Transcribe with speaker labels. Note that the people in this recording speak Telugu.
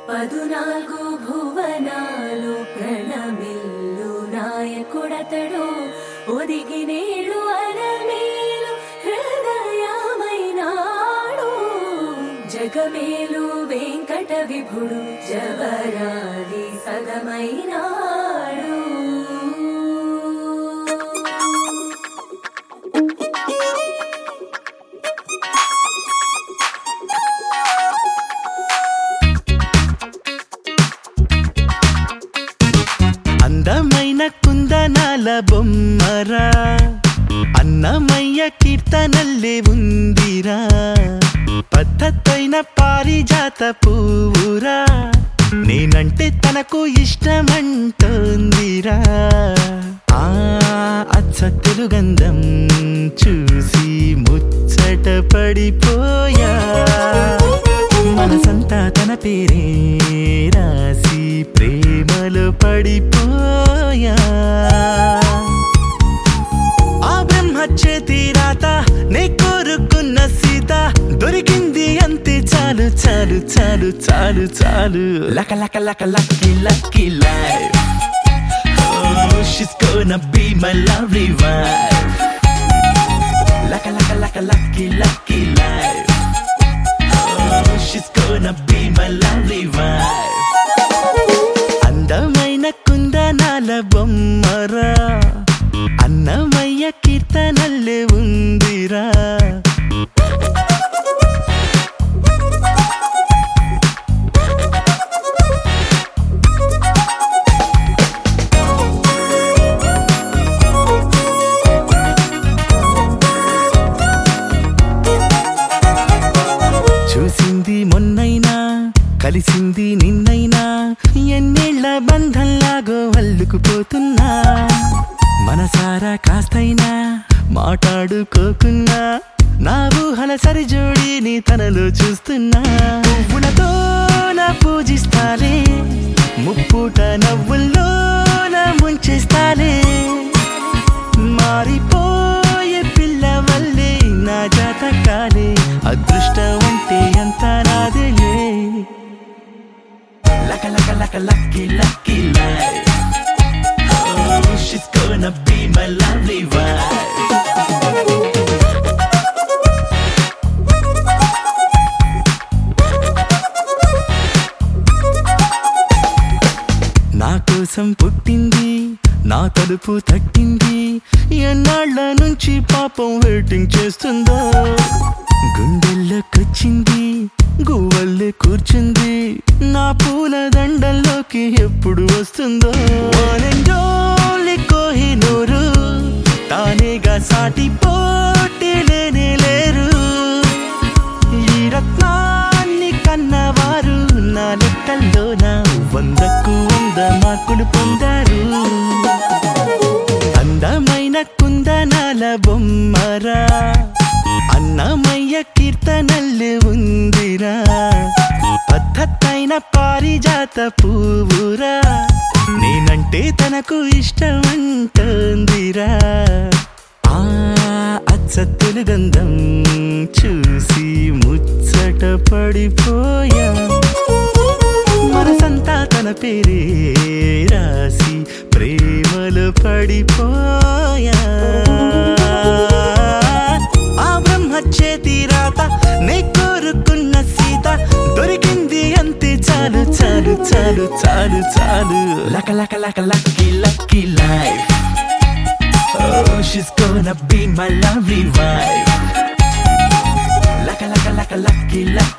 Speaker 1: పదునాలుగు భువనాలు ప్రణమిల్లు నాయకుడతడు ఒదిగి నేడు అరమేలు హృదయమైనాడు జగమేలు వెంకట విభుడు జవరాలి సగమైనాడు
Speaker 2: అందమైన కుందనాల బొమ్మరా అన్నమయ్య కీర్తనల్లే ఉందిరా పద్ధతైన పారిజాత పువ్వురా నేనంటే తనకు ఇష్టమంటోందిరా ఆ అచ్చ తెలుగంధం చూసి ముచ్చట పడిపోయా మనసంతా తన పేరే రాసి ప్రేమలో పడిపోయా ఆ బ్రహ్మ చేతి రాత నే కోరుకున్న సీత దొరికింది అంతే చాలు చాలు చాలు చాలు చాలు లక లక లక lucky lucky life Oh, she's gonna be my lovely wife. Laka laka laka lucky lucky life. Oh, she's gonna be my lovely wife. అందమైన కుందనాల బొమ్మరా అన్నమయ్య కీర్తనల్లే ఉందిరా చూసింది మొన్నైనా కలిసింది నిన్నైనా ఎన్నేళ్ల బంధంలాగో అల్లుకుపోతున్నా మనసారా కాస్తైనా మాట్లాడుకోకున్నా నా ఊహల సరిజోడిని తనలో చూస్తున్నా పువ్వులతో నా పూజిస్తాలే ముప్పుట నవ్వుల్లో నా ముంచేస్తాలే మారిపోయే పిల్ల వల్లే నా జాతకాలే అదృష్టం అంటే ఎంత నాదేలే లక లక లక lucky lucky life Oh, she's gonna be my lovely wife. నా కోసం పుట్టింది నా తలుపు తట్టింది ఎన్నాళ్ళ నుంచి పాపం వెయిటింగ్ చేస్తుందో గుండెల్లోకొచ్చింది గువ్వల్లే కూర్చుంది నా పూల దండల్లోకి ఎప్పుడు వస్తుందో వానెండోలి కోహినూరు తానేగా సాటి పోటీ లేనే లేరు ఈ రత్నాన్ని కన్నవారు నా లెక్కల్లోన వందకు వంద మార్కులు పొందారు అందమైన కుందనాల బొమ్మరా అన్నమయ్య కీర్తనల్లు ఉందిరా పద్ధతైన పారిజాత పువ్వురా నేనంటే తనకు ఇష్టమంటోందిరా ఆ అచ్చ తెలుగంధం చూసి ముచ్చట పడిపోయా మనసంతా తన పేరే రాసి ప్రేమలో పడిపోయా ఆ బ్రహ్మ చేతి రాత నే కోరుకున్న సీత దొరికింది అంతే చాలు చాలు చాలు చాలు చాలు లక లక లక lucky lucky life Oh, she's gonna be my lovely wife. Laka laka laka lucky lucky